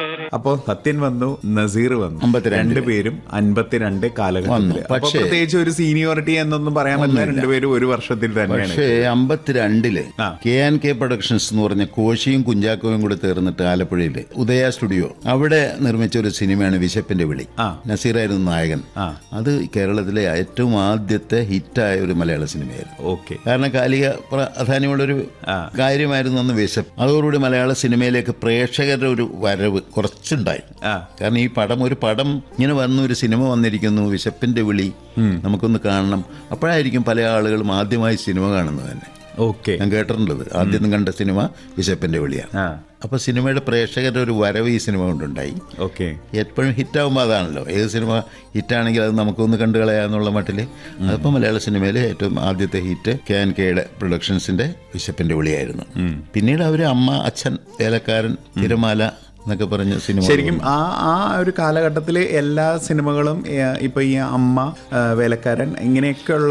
അപ്പോ സത്യൻ വന്നു നസീർ വന്നു അമ്പത്തിരണ്ടില്. രണ്ടുപേരും അൻപത്തിരണ്ട് കാലഘട്ടത്തില് വന്നു. അപ്പൊ പക്ഷേ- പ്രത്യേകിച്ച് ഒരു സീനിയോറിറ്റി എന്നൊന്നും പറയാൻ പറ്റില്ല രണ്ടുപേരും ഒരു വർഷത്തിൽ തന്നെയാണ് പക്ഷേ അമ്പത്തിരണ്ടില് ആ. കെ ആൻ കെ പ്രൊഡക്ഷൻസ് എന്ന് പറഞ്ഞ കോശിയും കുഞ്ചാക്കോയും കൂടെ ചേർന്നിട്ട് ആലപ്പുഴയില് ഉദയ സ്റ്റുഡിയോ അവിടെ നിർമ്മിച്ച ഒരു സിനിമയാണ് വിശപ്പിന്റെ വിളി ആ. നസീറായിരുന്നു നായകൻ ആ. അത് കേരളത്തിലെ ഏറ്റവും ആദ്യത്തെ ഹിറ്റായ ഒരു മലയാള സിനിമയായിരുന്നു ഓക്കെ കാരണം കാലിക പ്രാധാന്യമുള്ളൊരു ആ. കാര്യമായിരുന്നു അന്ന് വിശപ്പ് അതോടുകൂടി മലയാള സിനിമയിലേക്ക് പ്രേക്ഷകരുടെ ഒരു വരവ് കുറച്ചുണ്ടായി ആ കാരണം ഈ പടം ഒരു പടം ഇങ്ങനെ വന്നു ഒരു സിനിമ വന്നിരിക്കുന്നു വിശപ്പിന്റെ വിളി നമുക്കൊന്ന് കാണണം അപ്പോഴായിരിക്കും പല ആളുകളും ആദ്യമായി സിനിമ കാണുന്നത് തന്നെ ഓക്കെ ഞാൻ കേട്ടിട്ടുള്ളത് ആദ്യം കണ്ട സിനിമ വിശപ്പിന്റെ വിളിയാണ് ആ അപ്പൊ സിനിമയുടെ പ്രേക്ഷകരുടെ ഒരു വരവ് ഈ സിനിമ കൊണ്ടുണ്ടായി ഓക്കെ എപ്പോഴും ഹിറ്റാകുമ്പോൾ അതാണല്ലോ ഏത് സിനിമ ഹിറ്റാണെങ്കിൽ അത് നമുക്കൊന്ന് കണ്ടു കളയാന്നുള്ള മട്ടില് അതിപ്പോൾ മലയാള സിനിമയിലെ ഏറ്റവും ആദ്യത്തെ ഹിറ്റ് കെ എൻ കെയുടെ പ്രൊഡക്ഷൻസിന്റെ വിശപ്പിന്റെ വിളിയായിരുന്നു പിന്നീട് അവര് അമ്മ അച്ഛൻ വേലക്കാരൻ തിരമാല എന്നൊക്കെ പറഞ്ഞ സിനിമ ശരിക്കും ആ ആ ഒരു കാലഘട്ടത്തിലെ എല്ലാ സിനിമകളും ഏ, ഇപ്പൊ ഈ അമ്മ ആ, വേലക്കാരൻ ഇങ്ങനെയൊക്കെയുള്ള